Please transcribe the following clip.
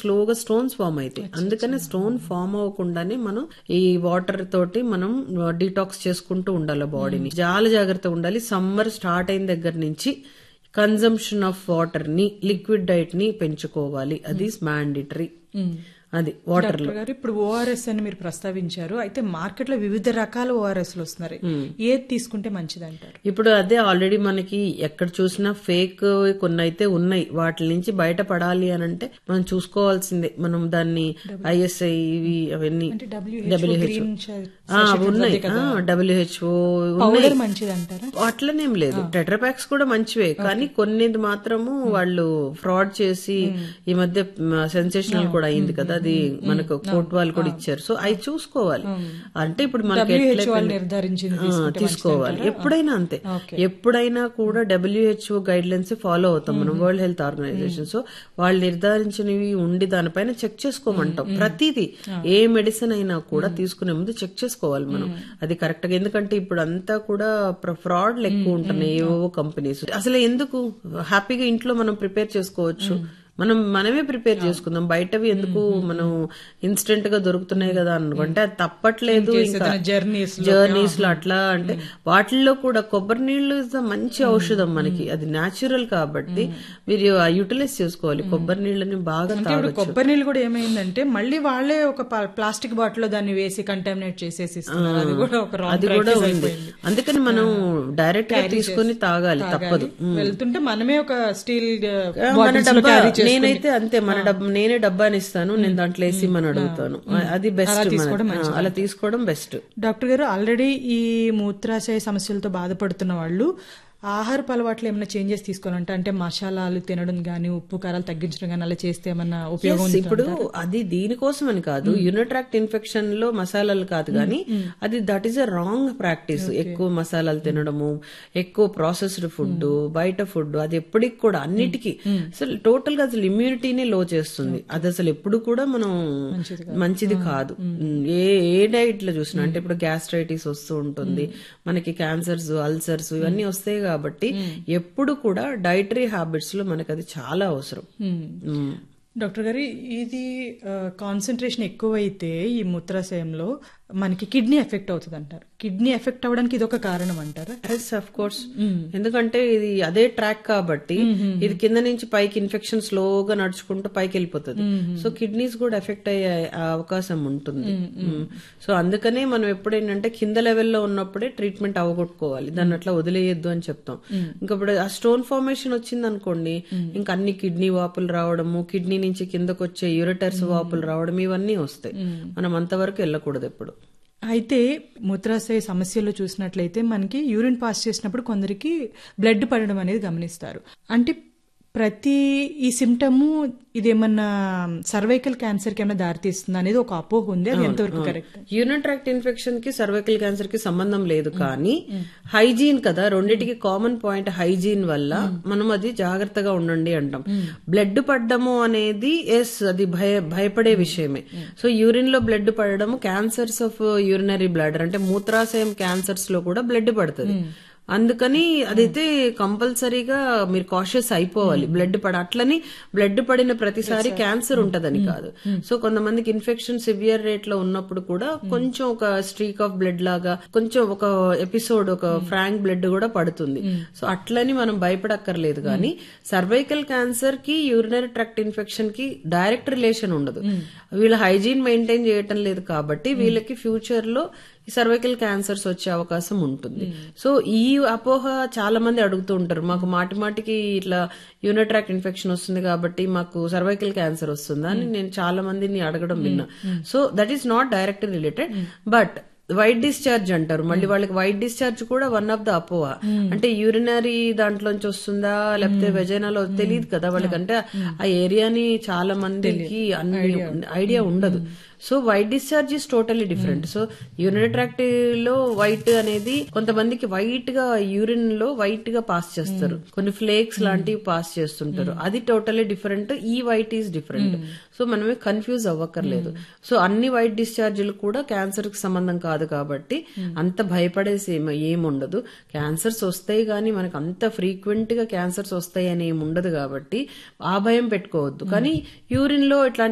స్లోగా stones form అవుతాయి అందుకని స్టోన్ ఫామ్ అవ్వకుండానే మనం ఈ వాటర్ తోటి మనం డీటాక్స్ చేసుకుంటూ ఉండాలి బాడీని చాలా జాగ్రత్తగా ఉండాలి సమ్మర్ స్టార్ట్ అయిన దగ్గర నుంచి కన్జంప్షన్ ఆఫ్ వాటర్ ని లిక్విడ్ డైట్ ని పెంచుకోవాలి అది మ్యాండిటరీ అది వాటర్ డాక్టర్ గారు ఇప్పుడు ఓఆర్ఎస్ అని మీరు ప్రస్తావించారు అయితే మార్కెట్ లో వివిధ రకాల ఓఆర్ఎస్ వస్తున్నాయి ఏది తీసుకుంటే మంచిది అంటారు ఇప్పుడు అదే ఆల్రెడీ మనకి ఎక్కడ చూసినా ఫేక్ కొన్ని అయితే ఉన్నాయి వాటి నుంచి బయటపడాలి అని అంటే మనం చూసుకోవాల్సిందే మనం దాన్ని ఐఎస్ఐ ఇవి అవన్నీ అంటే WHO గ్రీన్ ఆ, అవి ఉన్నాయి డబ్ల్యూహెచ్ఓ పౌడర్ మంచిది అంటారా అట్లనేం లేదు టెట్రాపాక్స్ కూడా మంచివే కానీ కొన్ని మాత్రము వాళ్ళు ఫ్రాడ్ చేసి ఈ మధ్య సెన్సేషనల్ కూడా అయింది కదా అది మనకు కోర్ట్ వాళ్ళు కూడా ఇచ్చారు సో అవి చూసుకోవాలి అంటే ఇప్పుడు మనకి WHO ఎట్లా వాళ్ళు నిర్ధారించింది ఆ, తీసుకోవాలి ఎప్పుడైనా అంతే ఎప్పుడైనా కూడా డబ్ల్యూహెచ్ఓ గైడ్ లైన్స్ ఫాలో అవుతాం మనం వరల్డ్ హెల్త్ ఆర్గనైజేషన్ సో వాళ్ళు నిర్ధారించినవి ఉండి దానిపైన చెక్ చేసుకోమంటాం ప్రతిదీ ఏ మెడిసిన్ అయినా కూడా తీసుకునే ముందు చెక్ చేసుకోవాలి మనం అది కరెక్ట్ గా ఎందుకంటే ఇప్పుడు అంతా కూడా ఫ్రాడ్లు ఎక్కువ ఉంటున్నాయి ఏవో కంపెనీస్ అసలు ఎందుకు హ్యాపీగా ఇంట్లో మనం ప్రిపేర్ చేసుకోవచ్చు మనం మనమే ప్రిపేర్ చేసుకుందాం బయటవి ఎందుకు మనం ఇన్స్టెంట్ గా దొరుకుతున్నాయి కదా అనుకుంటే అది తప్పట్లేదు ఇంకా జర్నీస్ జర్నీస్ లో అట్లా అంటే వాటిల్లో కూడా కొబ్బరి నీళ్లు is a మంచి ఔషధం మనకి అది న్యాచురల్ కాబట్టి మీరు యూటిలైజ్ చేసుకోవాలి కొబ్బరి నీళ్ళని బాగా ఇప్పుడు తాగొచ్చు కొబ్బరి నీళ్ళు కూడా ఏమైందంటే మళ్ళీ వాళ్ళే ఒక ప- ప్లాస్టిక్ బాటిల్ లో దాన్ని వేసి కంటామినేట్ చేసేసి ఇస్తున్నారు అది కూడా ఒక రాంగ్ అది కూడా ఉంది అందుకని మనం డైరెక్ట్ గా తీసుకొని తాగాలి తప్పదు వెళ్తుంటే మనమే ఒక స్టీల్ మన డబ్బా నేనైతే అంతే మన డబ్బా నేనే డబ్బాని ఇస్తాను నేను దాంట్లో వేసి మన అడుగుతాను అది బెస్ట్ అలా తీసుకోవడం బెస్ట్ డాక్టర్ గారు ఆల్రెడీ ఈ మూత్రాశయ సమస్యలతో బాధపడుతున్న వాళ్ళు ఆహారపు అలవాట్లు ఏమైనా చేంజెస్ తీసుకోవాలంటే అంటే మసాలాలు తినడం గానీ ఉప్పు కారాలు తగ్గించడం గానీ అలా చేస్తే ఏమన్నా ఉపయోగం Yes, ఇప్పుడు అది దీనికోసం అని కాదు యూనిట్రాక్ట్ ఇన్ఫెక్షన్ లో మసాలాలు కాదు కానీ అది that is a wrong practice ఎక్కువ మసాలాలు తినడము ఎక్కువ ప్రాసెస్డ్ ఫుడ్ బయట ఫుడ్ అది ఎప్పటికి కూడా అన్నిటికీ అసలు టోటల్ గా అసలు ఇమ్యూనిటీనే లో చేస్తుంది అది అసలు ఎప్పుడు కూడా మనం మంచిది కాదు ఏ ఏ డైట్ లో చూసినా అంటే ఇప్పుడు గ్యాస్ట్రైటిస్ వస్తూ ఉంటుంది మనకి క్యాన్సర్స్ అల్సర్స్ ఇవన్నీ వస్తాయి కాబట్టి ఎప్పుడు కూడా డైటరీ హ్యాబిట్స్ లో మనకి అది చాలా అవసరం మ్మ్. డాక్టర్ గారు ఇది కాన్సన్ట్రేషన్ ఎక్కువైతే ఈ మూత్రాశయంలో మనకి కిడ్నీ ఎఫెక్ట్ అవుతుంది అంటారు కిడ్నీ ఎఫెక్ట్ అవ్వడానికి ఇది ఒక కారణం అంటారా ఎస్ అఫ్ కోర్స్ ఎందుకంటే ఇది అదే ట్రాక్ కాబట్టి ఇది కింద నుంచి పైకి ఇన్ఫెక్షన్ స్లోగా నడుచుకుంటూ పైకి వెళ్ళిపోతుంది సో కిడ్నీస్ కూడా ఎఫెక్ట్ అయ్యే అవకాశం ఉంటుంది సో అందుకనే మనం ఎప్పుడేంటంటే కింద లెవెల్లో ఉన్నప్పుడే ట్రీట్మెంట్ అవగొట్టుకోవాలి దాన్ని అట్లా వదిలేయొద్దు అని చెప్తాం ఇంకా ఇప్పుడు ఆ స్టోన్ ఫార్మేషన్ వచ్చింది అనుకోండి ఇంకా అన్ని కిడ్నీ వాపులు రావడము కిడ్నీ నుంచి కిందకు వచ్చే యూరిటర్స్ వాపులు రావడం ఇవన్నీ వస్తాయి మనం అంతవరకు వెళ్ళకూడదు ఎప్పుడు అయితే మూత్రాశయ సమస్యల్లో చూసినట్లయితే మనకి యూరిన్ పాస్ చేసినప్పుడు కొందరికి బ్లడ్ పడడం అనేది గమనిస్తారు అంటే ప్రతి ఈ సిమ్టము ఇదేమన్నా సర్వైకల్ క్యాన్సర్ కి ఏమైనా దారితీస్తుంది అనేది ఒక అపోహ ఉంది అది ఎంతవరకు కరెక్ట్ యూనిట్రాక్ట్ ఇన్ఫెక్షన్ కి సర్వైకల్ క్యాన్సర్ కి సంబంధం లేదు కానీ హైజీన్ కదా రెండిటికి కామన్ పాయింట్ హైజీన్ వల్ల మనం అది జాగ్రత్తగా ఉండండి అంటాం బ్లడ్ పడ్డము అనేది ఎస్ అది భయ భయపడే విషయమే సో యూరిన్ లో బ్లడ్ పడడము క్యాన్సర్స్ ఆఫ్ యూరినరీ బ్లాడర్ అంటే మూత్రాశయం క్యాన్సర్స్ లో కూడా బ్లడ్ పడుతుంది అందుకని అదైతే కంపల్సరీగా మీరు కాషియస్ అయిపోవాలి బ్లడ్ పడ అట్లని బ్లడ్ పడిన ప్రతిసారి క్యాన్సర్ ఉంటదని కాదు సో కొంతమందికి ఇన్ఫెక్షన్ సివియర్ రేట్ లో ఉన్నప్పుడు కూడా కొంచెం ఒక స్ట్రీక్ ఆఫ్ బ్లడ్ లాగా కొంచెం ఒక ఎపిసోడ్ ఒక ఫ్రాంక్ బ్లడ్ కూడా పడుతుంది సో అట్లని మనం భయపడక్కర్లేదు కానీ సర్వైకల్ క్యాన్సర్ కి యూరినరీ ట్రాక్ట్ ఇన్ఫెక్షన్ కి డైరెక్ట్ రిలేషన్ ఉండదు వీళ్ళు హైజీన్ మెయింటైన్ చేయటం లేదు కాబట్టి వీళ్ళకి ఫ్యూచర్ లో ఈ సర్వైకల్ క్యాన్సర్స్ వచ్చే అవకాశం ఉంటుంది సో ఈ అపోహ చాలా మంది అడుగుతూ ఉంటారు మాకు మాటి మాటికి ఇట్లా యూనిట్రాక్ ఇన్ఫెక్షన్ వస్తుంది కాబట్టి మాకు సర్వైకల్ క్యాన్సర్ వస్తుందా అని నేను చాలా మందిని అడగడం విన్నా so that is not direct related but white discharge అంటారు మళ్ళీ వాళ్ళకి వైట్ డిశ్చార్జ్ కూడా వన్ ఆఫ్ ద అపోహ అంటే యూరినరీ దాంట్లోంచి వస్తుందా లేకపోతే వెజైనాలో తెలియదు కదా వాళ్ళకంటే ఆ ఏరియాని చాలా మందికి అన్ని ఐడియా ఉండదు so white discharge is totally different so urinary tract లో వైట్ అనేది కొంతమందికి వైట్ గా యూరిన్ లో వైట్ గా పాస్ చేస్తారు కొన్ని ఫ్లేక్స్ లాంటివి పాస్ చేస్తుంటారు అది టోటలీ డిఫరెంట్ ఈ వైట్ ఈస్ డిఫరెంట్ సో మనమే కన్ఫ్యూజ్ అవ్వక్కర్లేదు సో అన్ని వైట్ డిశ్చార్జీలు కూడా క్యాన్సర్ కి సంబంధం కాదు కాబట్టి అంత భయపడేసి ఏమ- ఏముండదు క్యాన్సర్స్ వస్తాయి కానీ మనకు అంత ఫ్రీక్వెంట్ గా క్యాన్సర్స్ వస్తాయి అని ఏమి ఉండదు కాబట్టి ఆ భయం పెట్టుకోవద్దు కానీ యూరిన్ లో ఇట్లాంటి